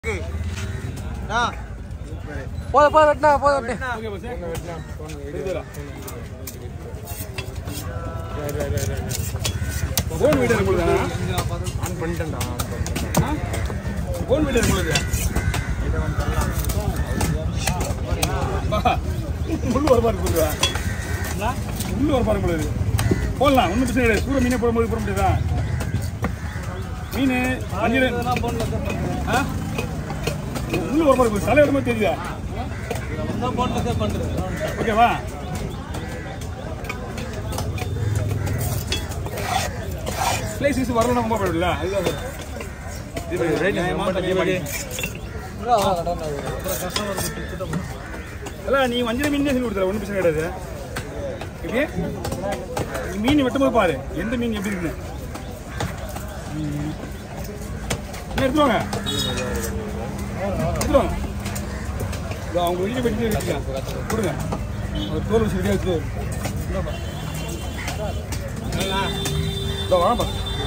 போத போத வெட்டினா போத வெட்டு ஓகே பாஸ் இதுடா ஃபோன் வீடியோ உங்களுக்கு ஆன் பண்ணிட்டேன்டா ஃபோன் வீடியோ உங்களுக்கு முள்ளு ஒரு பாரு கொடுக்குறா முள்ளு ஒரு பாரு கொடுக்குது போடலாம் ஒன்றும் பிரச்சனை கிடையாது சூட மீனே போடும்போது போட முடியாதா மீன் மஞ்சள் ஆ முள்ளு ஒரு பாரு கொடுக்குது தலை இடமே தெரியுதா ஓகேவா ஸ்லைசஸ் வரல நம்ம போயிடல அதுதான் சார் இது நியாயமா கம்மியா அதான் நீ வஞ்சர மீனே சொல்லி கொடுத்துற ஒன்றும் பிரச்சனை கிடையாது இப்படியே நீ மீன் வெட்டும்போது பாரு எந்த மீன் எப்படி இருக்குன்னு ம். என்ன எடுத்துருவாங்க எடுத்துருவாங்க இதோ அவங்க வீட்டை வெட்டி வச்சுக்கலாம் கொடுங்க ஒரு தோல் வச்சு ரெடியாக வச்சு இந்தாப்பா. இதோ வாங்கப்பா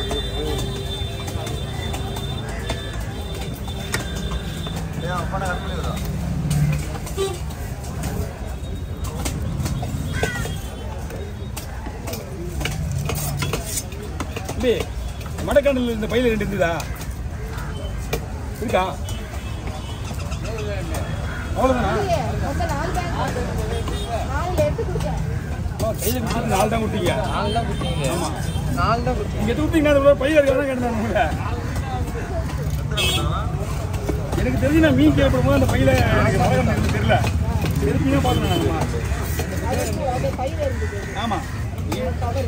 தம்பி மடக்காண்டில் இந்த பையில ரெண்டு இருந்ததா இருக்கா அவ்வளோதானா மொத்தம் நாலு பேங்க் நாலு எடுத்து கொடுத்தேன் கையில் கொடுத்து நாலு தான் கொடுத்தீங்க நாலு தான் குட்டிங்க ஆமா நாலு தான் குட்டி நீங்க எடுத்து கொடுத்தீங்கன்னா அது பையில இருக்காதான் கேட்டேன் உங்களை எனக்கு தெரிஞ்சு நான் மீன் கேட்கும் போது அந்த பையில எனக்கு மடக்கம் எனக்கு தெரியல எடுத்தீங்க பார்க்கணும் நான் அது அப்படியே பையில இருந்தது ஆமா கவர்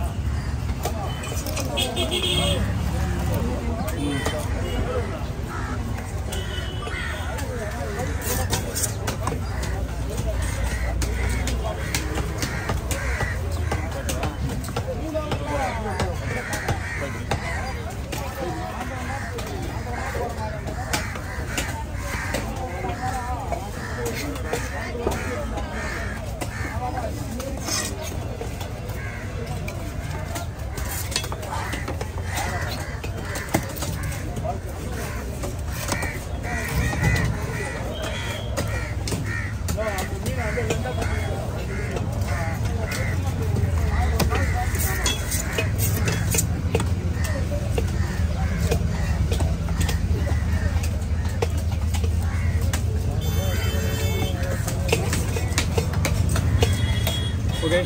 ஓகே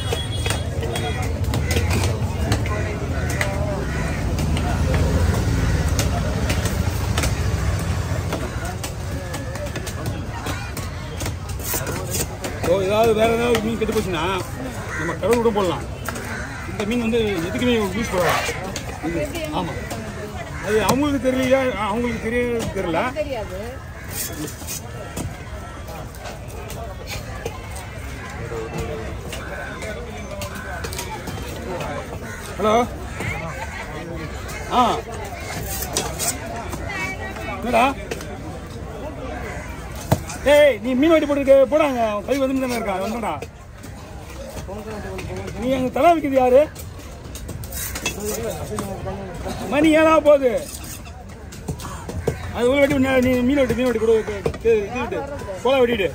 ஸோ ஏதாவது வேற ஏதாவது மீன் கெட்டு போச்சுன்னா நம்ம கடவுள் கூட போடலாம் இந்த மீன் வந்து எதுக்குமே யூஸ் பண்ணலாம் இது ஆமாம் அது அவங்களுக்கு தெரியலையா அவங்களுக்கு தெரிய தெரியல தெரியாது ஹலோ ஆ என்னடா ஏய் நீ மீன் வெட்டி போட்டுருக்க போடாங்க அவன் கை வந்து தானே இருக்கான் வந்துடா நீ அங்கே தலை வைக்கிறது யாரு மணி ஏழா போகுது அது உள்ள வெட்டி விடு, நீ மீன் வெட்டி மீன் வெட்டி கொடு இது விட்டு கோலா வெட்டிட்டு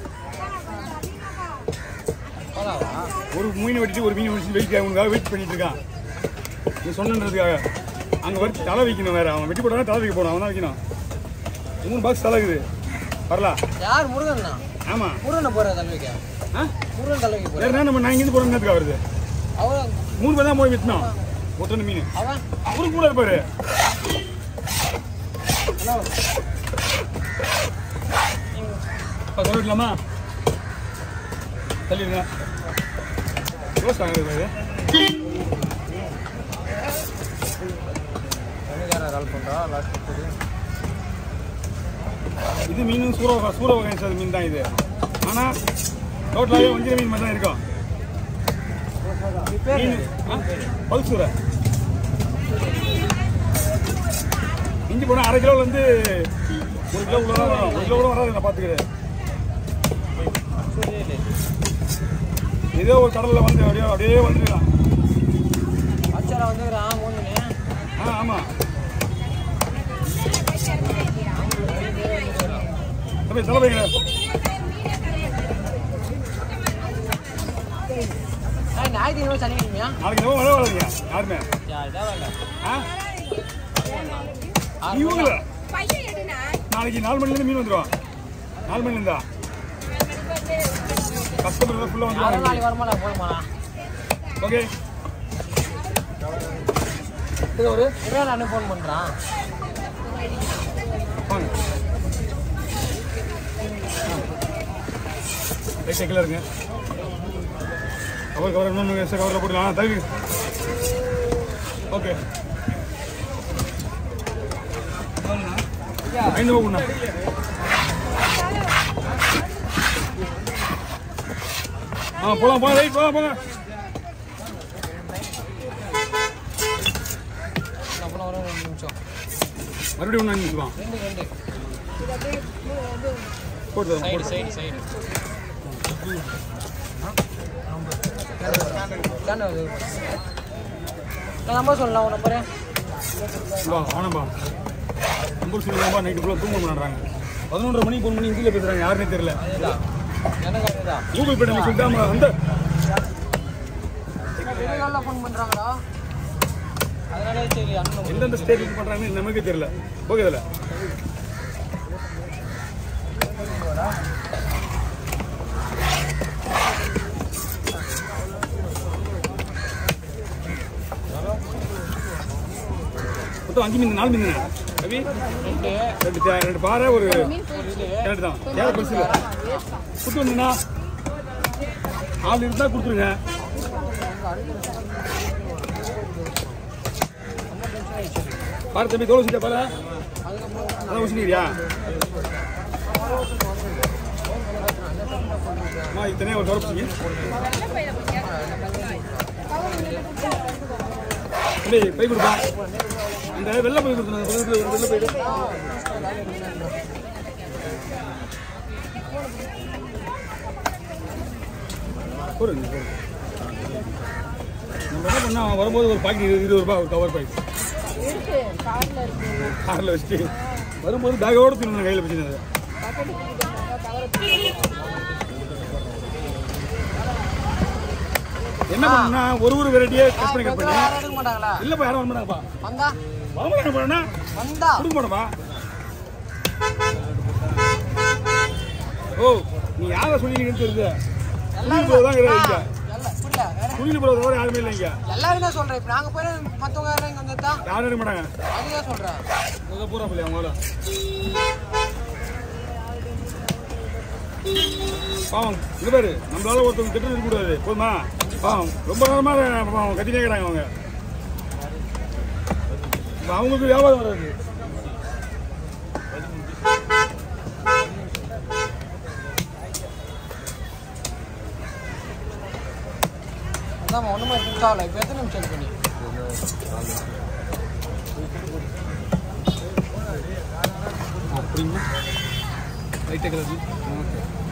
ஒரு மீன் வெட்டிட்டு ஒரு மீன் வெட்டி வெயிட் உனக்காக வெயிட் பண்ணிட்டு இருக்கான் நீ சொன்னதுக்காக அங்கே வரைக்கும் தலை வைக்கணும் வேற அவன் வெட்டி போட்டாலும் தலை வைக்க போகணும் அவன் தான் வைக்கணும் மூணு பாக்ஸ் தலை இருக்குது வரலாம் யார் முருகன் தான் ஆமா முருகனை போற தலைவிக்க ஆ முருகன் தலைவிக்க போற வேற என்ன நம்ம நான் இங்கேருந்து போகிறோம்னதுக்கு வருது அவன் மூணு பேர் தான் போய் விற்றணும் ஒத்தனை மீன் அவன் அவரும் கூட இருப்பாரு ஹலோ சொல்லிடலாமா தள்ளிடுங்க க்ளோஸ் ஆகுது இது தமிழ்காரன் கால் பண்றா லாஸ்ட் இது மீன் சூற வகை- சூற வகை சார் மீன் தான் இது ஆனால் டோட்டலாகவே வஞ்சிர மீன் மாதிரி தான் இருக்கும் மீன் ஆ? பல்சூரை இஞ்சி போனால் அரை கிலோவில் வந்து ஒரு கிலோ உள்ள தான் வரும் ஒரு கிலோ கூட வராது நான் பார்த்துக்கிறேன் ஏதோ ஒரு கடலில் வந்து அப்படியே அப்படியே வந்துருக்கலாம் ஆச்சாரா வந்து ஒரு ஆ மூணு ஆ ஆமாம் தம்பி தலைமைங்க ஞாயிற்றுக்கிழமை சனிக்கிழமையா நாளைக்கு எவ்வளோ வர வராதுங்க யாருமே ஆ இவங்கள பையன் எடுனா நாளைக்கு நாலு மணிலேருந்து மீன் வந்துடும் நாலு மணிலேருந்தா கஸ்டமர் ஃபுல்லாக யாரும் வந்துடுவாங்க நாளைக்கு வரமாடா போதுமாண்ணா ஓகே இது ஒரு இவன் நான் ஃபோன் பண்ணுறான் வாங்க ரைட் சைக்கிள் இருங்க கவர் கவர் இன்னொன்று எக்ஸ்ட்ரா கவரில் போட்டுக்கலாம் தள்ளி ஓகே ஐந்து போகுண்ணா ஆ போலாம் போலாம் ரைட் போலாம் போங்க அப்புறம் ஒரு ரெண்டு நிமிஷம் மறுபடியும் ஒன்று நிமிஷம் ரெண்டு ரெண்டு போட்டு தரோம், சைடு போட்டு சைடு சைடு தானே அது நான் நம்பர் சொல்லலாம் ஒரு நம்பரு வா ஆனம்பா நம்பர் சொல்லுவாம்பா நைட்டு ஃபுல்லாக தூங்க மாட்டாங்க பதினொன்றரை மணிக்கு ஃபோன் பண்ணி ஹிந்தியில் பேசுகிறாங்க யாருன்னே தெரியல அதுதான் எனக்கு அதுதான் கூகுள் பே நம்ம சொல்லிட்டாம அந்த வெளிநாளில் ஃபோன் பண்ணுறாங்களா அதனாலே சரி அண்ணன் எந்தெந்த ஸ்டேட் இது பண்ணுறாங்கன்னு நமக்கே தெரியல ஓகே அதில் மொத்தம் அஞ்சு மீன் நாலு மீன் தானே ரவி ரெண்டு ரெண்டு தே- ரெண்டு பாறை ஒரு ஒரு இது கேரட் தான் கேரட் பெருசு இல்லை கொடுத்து வந்தீங்கன்னா ஆள் இருந்தால் கொடுத்துருங்க பாரு தம்பி தோலை வச்சுட்டா பாரு அதான் வச்சுக்கிறியா அம்மா இத்தனையே ஒரு கவர் பிடிச்சிங்க தம்பி பை கொடுப்பா அந்த வெள்ளை பை கொடுத்துருங்க வெள்ளை பை வெள்ளை பை போடுங்க போடுங்க. நம்ம என்ன பண்ணா வரும்போது ஒரு பாக்கெட் இருபது இருபது ரூபாய் ஒரு கவர் பாக்கெட் இருக்கு கார்ல இருக்கு காரில் வச்சுட்டு வரும்போது பேக்கோட திரும்ப கையில் வச்சுருந்தது பக்கெட் தூக்கிட்டாங்க கவரை என்ன பண்ணா ஒரு ஒரு வெரைட்டியே கட் பண்ணி கட் பண்ணி யாரும் எடுக்க மாட்டாங்களா இல்லைப்பா யாரும் வர மாட்டாங்கப்பா வந்தா வர மாட்டாங்க போறேன்னா வந்தா கொடுக்க மாட்டோமா ஓ நீ யாரை சொல்லிருக்கீங்கன்னு தெரியுது எல்லாரும் ப்ரோ தான் கிடையாது இங்க எல்லாம் புரியல வேற சுனில் ப்ரோ தவிர யாருமே இல்லை இங்க எல்லாரும் தான் சொல்றேன் இப்போ நாங்க போய் மத்தவங்க யாரும் இங்க வந்துட்டா யாரும் இருக்க மாட்டாங்க அதுதான் சொல்றேன் இதை பூரா பிள்ளை அவங்கள பாவம் இது பாரு நம்மளால ஒருத்தவங்க திட்டம் இருக்கக்கூடாது போதுமா பாவம் ரொம்ப நேரமா பாவம் கத்தினே இருக்கிறாங்க அவங்க இப்ப அவங்களுக்கு வியாபாரம் வராது அதான் ஒண்ணுமே ஃபிக்ஸ் ஆகல இப்போ எத்தனை நிமிஷம் இருக்கு நீ அப்படிங்களா லைட்டாக கலர்